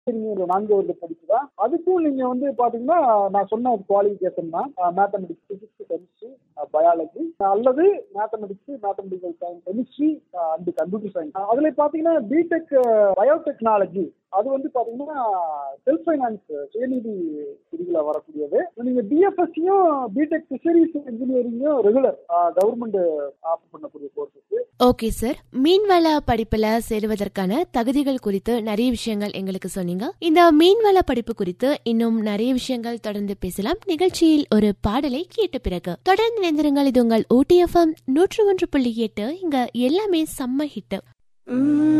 engineering நான்கு வருட படிப்பு தான் அதுக்கும் நீங்க வந்து பாத்தீங்கன்னா நான் சொன்ன குவாலிஃபிகேஷன் தான் மேத்தமெட்டிக்ஸ் பிசிக்ஸ் கெமிஸ்ட்ரி பயாலஜி அல்லது mathematics mathematical science chemistry and computer science அதுல பாத்தீங்கன்னா பிடெக் பயோடெக்னாலஜி அது வந்து பாத்தீங்கன்னா செல்ஃப் ஃபைனான்ஸ் சுயநிதி பிரிவில் வரக்கூடியது நீங்க பிஎஃப்எஸ்சியும் பிடெக் ஃபிஷரிஸ் இன்ஜினியரிங்கும் ரெகுலர் கவர்மெண்ட் ஆஃபர் பண்ணக்கூடிய கோர்சஸ் ஓகே சார் மீன்வள படிப்புல சேருவதற்கான தகுதிகள் குறித்து நிறைய விஷயங்கள் எங்களுக்கு சொன்னீங்க இந்த மீன்வள படிப்பு குறித்து இன்னும் நிறைய விஷயங்கள் தொடர்ந்து பேசலாம் நிகழ்ச்சியில் ஒரு பாடலை கேட்ட பிறகு தொடர்ந்து நினைந்திருங்கள் இது உங்கள் ஓடிஎஃப்எம் நூற்று ஒன்று புள்ளி எட்டு இங்க எல்லாமே செம்ம ஹிட்